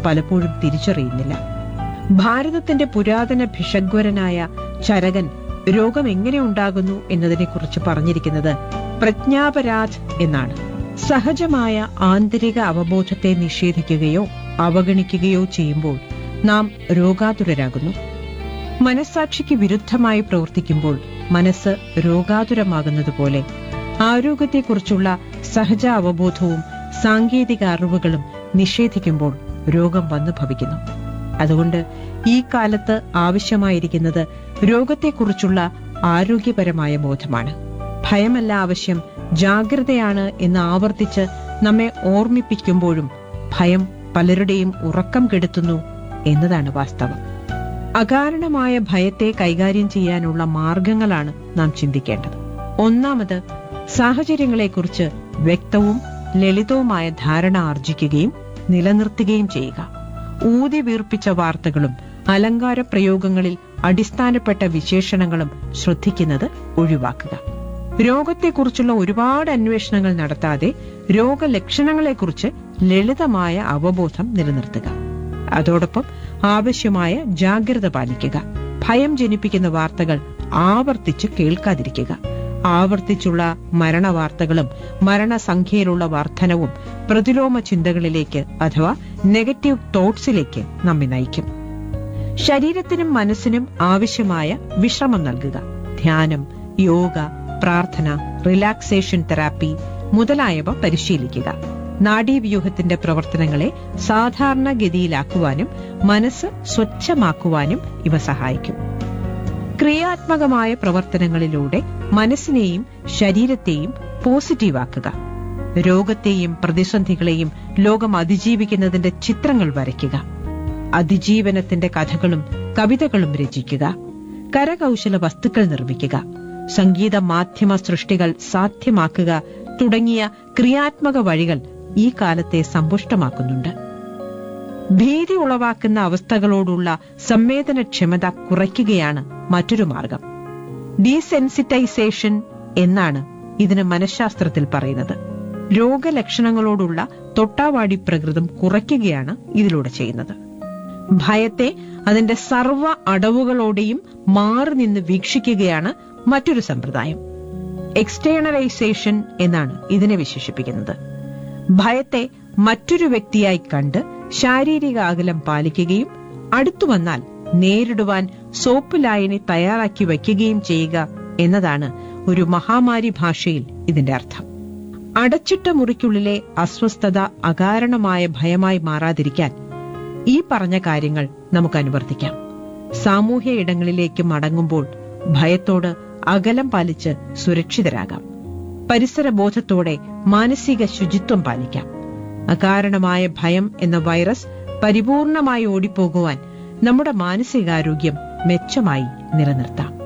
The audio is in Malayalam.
പലപ്പോഴും തിരിച്ചറിയുന്നില്ല ഭാരതത്തിന്റെ പുരാതന ഭിഷഗ്വരനായ ചരകൻ രോഗം എങ്ങനെ ഉണ്ടാകുന്നു എന്നതിനെക്കുറിച്ച് പറഞ്ഞിരിക്കുന്നത് പ്രജ്ഞാപരാധ് എന്നാണ് സഹജമായ ആന്തരിക അവബോധത്തെ നിഷേധിക്കുകയോ അവഗണിക്കുകയോ ചെയ്യുമ്പോൾ നാം രോഗാതുരരാകുന്നു മനസ്സാക്ഷിക്ക് വിരുദ്ധമായി പ്രവർത്തിക്കുമ്പോൾ മനസ്സ് രോഗാതുരമാകുന്നതുപോലെ ആരോഗ്യത്തെക്കുറിച്ചുള്ള സഹജ അവബോധവും സാങ്കേതിക അറിവുകളും നിഷേധിക്കുമ്പോൾ രോഗം വന്നു ഭവിക്കുന്നു അതുകൊണ്ട് ഈ കാലത്ത് ആവശ്യമായിരിക്കുന്നത് രോഗത്തെക്കുറിച്ചുള്ള ആരോഗ്യപരമായ ബോധമാണ് ഭയമല്ല ആവശ്യം ജാഗ്രതയാണ് എന്ന് ആവർത്തിച്ച് നമ്മെ ഓർമ്മിപ്പിക്കുമ്പോഴും ഭയം പലരുടെയും ഉറക്കം കെടുത്തുന്നു എന്നതാണ് വാസ്തവം അകാരണമായ ഭയത്തെ കൈകാര്യം ചെയ്യാനുള്ള മാർഗങ്ങളാണ് നാം ചിന്തിക്കേണ്ടത് ഒന്നാമത് സാഹചര്യങ്ങളെക്കുറിച്ച് വ്യക്തവും ലളിതവുമായ ധാരണ ആർജിക്കുകയും നിലനിർത്തുകയും ചെയ്യുക ഊതി വീർപ്പിച്ച വാർത്തകളും അലങ്കാര പ്രയോഗങ്ങളിൽ അടിസ്ഥാനപ്പെട്ട വിശേഷണങ്ങളും ശ്രദ്ധിക്കുന്നത് ഒഴിവാക്കുക രോഗത്തെക്കുറിച്ചുള്ള ഒരുപാട് അന്വേഷണങ്ങൾ നടത്താതെ രോഗലക്ഷണങ്ങളെക്കുറിച്ച് ലളിതമായ അവബോധം നിലനിർത്തുക അതോടൊപ്പം ആവശ്യമായ ജാഗ്രത പാലിക്കുക ഭയം ജനിപ്പിക്കുന്ന വാർത്തകൾ ആവർത്തിച്ച് കേൾക്കാതിരിക്കുക ആവർത്തിച്ചുള്ള മരണവാർത്തകളും മരണസംഖ്യയിലുള്ള വർധനവും പ്രതിലോമ ചിന്തകളിലേക്ക് അഥവാ നെഗറ്റീവ് തോട്ട്സിലേക്ക് നമ്മെ നയിക്കും ശരീരത്തിനും മനസ്സിനും ആവശ്യമായ വിശ്രമം നൽകുക ധ്യാനം യോഗ പ്രാർത്ഥന റിലാക്സേഷൻ തെറാപ്പി മുതലായവ പരിശീലിക്കുക നാഡീവ്യൂഹത്തിന്റെ പ്രവർത്തനങ്ങളെ സാധാരണഗതിയിലാക്കുവാനും മനസ്സ് സ്വച്ഛമാക്കുവാനും ഇവ സഹായിക്കും ക്രിയാത്മകമായ പ്രവർത്തനങ്ങളിലൂടെ മനസ്സിനെയും ശരീരത്തെയും പോസിറ്റീവാക്കുക രോഗത്തെയും പ്രതിസന്ധികളെയും ലോകം അതിജീവിക്കുന്നതിന്റെ ചിത്രങ്ങൾ വരയ്ക്കുക അതിജീവനത്തിന്റെ കഥകളും കവിതകളും രചിക്കുക കരകൗശല വസ്തുക്കൾ നിർമ്മിക്കുക സംഗീത മാധ്യമ സൃഷ്ടികൾ സാധ്യമാക്കുക തുടങ്ങിയ ക്രിയാത്മക വഴികൾ ഈ കാലത്തെ സമ്പുഷ്ടമാക്കുന്നുണ്ട് ഭീതി ഉളവാക്കുന്ന അവസ്ഥകളോടുള്ള സംവേദനക്ഷമത കുറയ്ക്കുകയാണ് മറ്റൊരു മാർഗം ഡീസെൻസിറ്റൈസേഷൻ എന്നാണ് ഇതിന് മനഃശാസ്ത്രത്തിൽ പറയുന്നത് രോഗലക്ഷണങ്ങളോടുള്ള തൊട്ടാവാടി പ്രകൃതം കുറയ്ക്കുകയാണ് ഇതിലൂടെ ചെയ്യുന്നത് ഭയത്തെ അതിന്റെ സർവ അടവുകളോടെയും മാറി നിന്ന് വീക്ഷിക്കുകയാണ് മറ്റൊരു സമ്പ്രദായം എക്സ്റ്റേണലൈസേഷൻ എന്നാണ് ഇതിനെ വിശേഷിപ്പിക്കുന്നത് ഭയത്തെ മറ്റൊരു വ്യക്തിയായി കണ്ട് ശാരീരിക അകലം പാലിക്കുകയും അടുത്തു വന്നാൽ നേരിടുവാൻ സോപ്പ് ലായനി തയ്യാറാക്കി വയ്ക്കുകയും ചെയ്യുക എന്നതാണ് ഒരു മഹാമാരി ഭാഷയിൽ ഇതിന്റെ അർത്ഥം അടച്ചിട്ട മുറിക്കുള്ളിലെ അസ്വസ്ഥത അകാരണമായ ഭയമായി മാറാതിരിക്കാൻ ഈ പറഞ്ഞ കാര്യങ്ങൾ നമുക്ക് അനുവർത്തിക്കാം സാമൂഹ്യ ഇടങ്ങളിലേക്ക് മടങ്ങുമ്പോൾ ഭയത്തോട് അകലം പാലിച്ച് സുരക്ഷിതരാകാം പരിസര ബോധത്തോടെ മാനസിക ശുചിത്വം പാലിക്കാം അകാരണമായ ഭയം എന്ന വൈറസ് പരിപൂർണമായി ഓടിപ്പോകുവാൻ നമ്മുടെ മാനസികാരോഗ്യം മെച്ചമായി നിലനിർത്താം